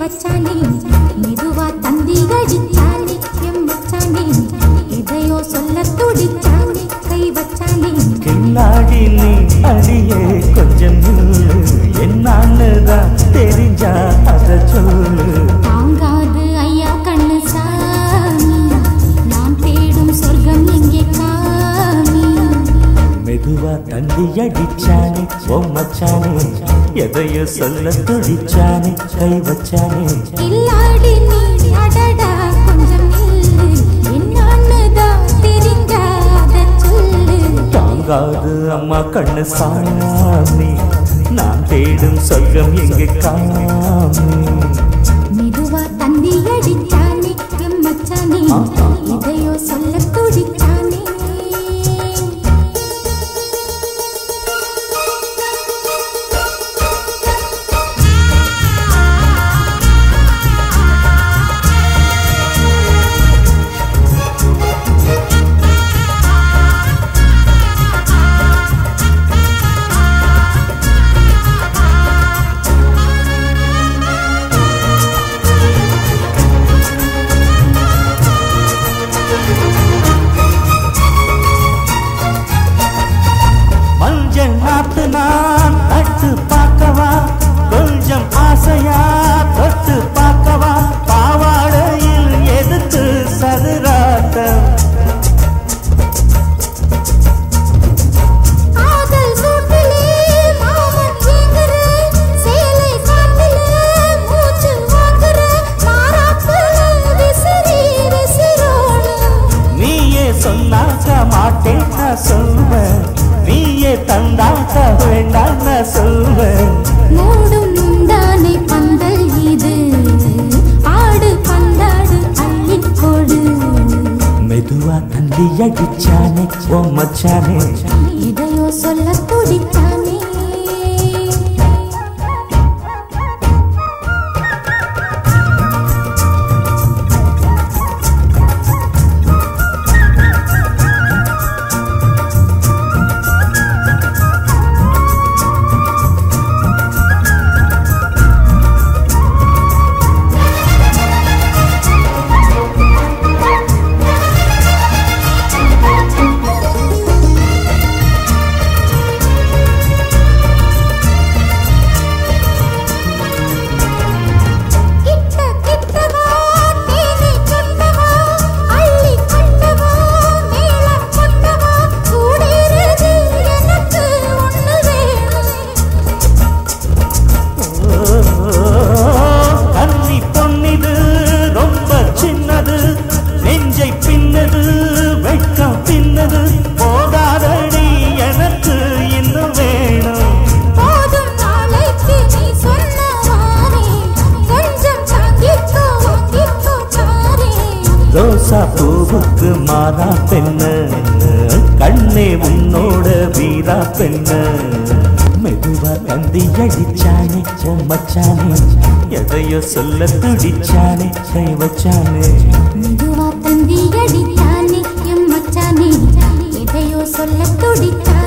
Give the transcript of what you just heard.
வச்சானே மெதுவா தந்தி அடிச்சானே எம் மச்சானே எதையோ சொல்ல துடிச்சானே கை வச்சானே கில்லாடி நீ அடியே கொஞ்சம் நில்லு என்னான்னுதான் தெரிஞ்சா அத சொல்லு தாங்காது ஐயா கண்ணு சாமி நான் தேடும் சொர்க்கம் எங்கே காமி மெதுவா தந்தி அடிச்சானே ஓ மச்சானே எதையோ சொல்ல துடிச்சானே கை வச்சானே கில்லாடி நீ அடடா கொஞ்சம் நில்லு என்னான்னுதான் தெரிஞ்சாத சொல்லு தாங்காது அம்மா கண்ணு சாமி நான் தேடும் சொர்க்கம் எங்க காமி மெதுவா தந்தி அடிச்சானே எம் மச்சானே எதையோ சொல்ல துடிச்சானே மஞ்சள் நாத்து நான் தட்டு பார்க்கவா கொஞ்சம் ஆசையா தொட்டு பார்க்கவா பாவாடையில் எதுக்கு சதுராட்டம் காதல் சூட்டிலே மாமன் ஏங்குற சேலை காட்டிலே மூச்சு வாங்குற மாறாப்புல விசிறி விசிறோடும் நீயே சொன்னாக்க மாட்டேன் நான் சொல்வேன் நீயே தந்தாக்க வேண்டாம் நான் சொல்வேன் மூடும் முந்தானை பந்தல் இது ஆடு பந்தாடு அள்ளிக்கொடு மெதுவா தந்தி அடிச்சானே ஓ மச்சானே இதையோ சொல்ல துடித்தானே கிட்ட கிட்டவா தேனை கொட்டவா அள்ளி கொட்டவா மேளம் கொட்டவா கூடிருது எனக்கு ஒண்ணு வேணும் கன்னி பொன்னிது ரொம்ப சின்னது நெஞ்சை பின்னது வெட்கம் பின்னது போதாதடி எனக்கு இன்னும் வேணும் போதும் நாளைக்கு நீ சொன்ன வாரே கொஞ்சம் தாங்கிக்கோ வாங்கிக்கோ தாரே ரோசா பூவுக்கு மாறா பெண்ணு கண்ணே உன்னோட வீரா பெண்ணு மெதுவா தந்தி அடிச்சானே ஓ மச்சானே எதையோ சொல்ல துடிச்சானே கை வச்சானே மெதுவா தந்தி அடித்தானே எம் மச்சானே எதையோ சொல்ல துடித்தானே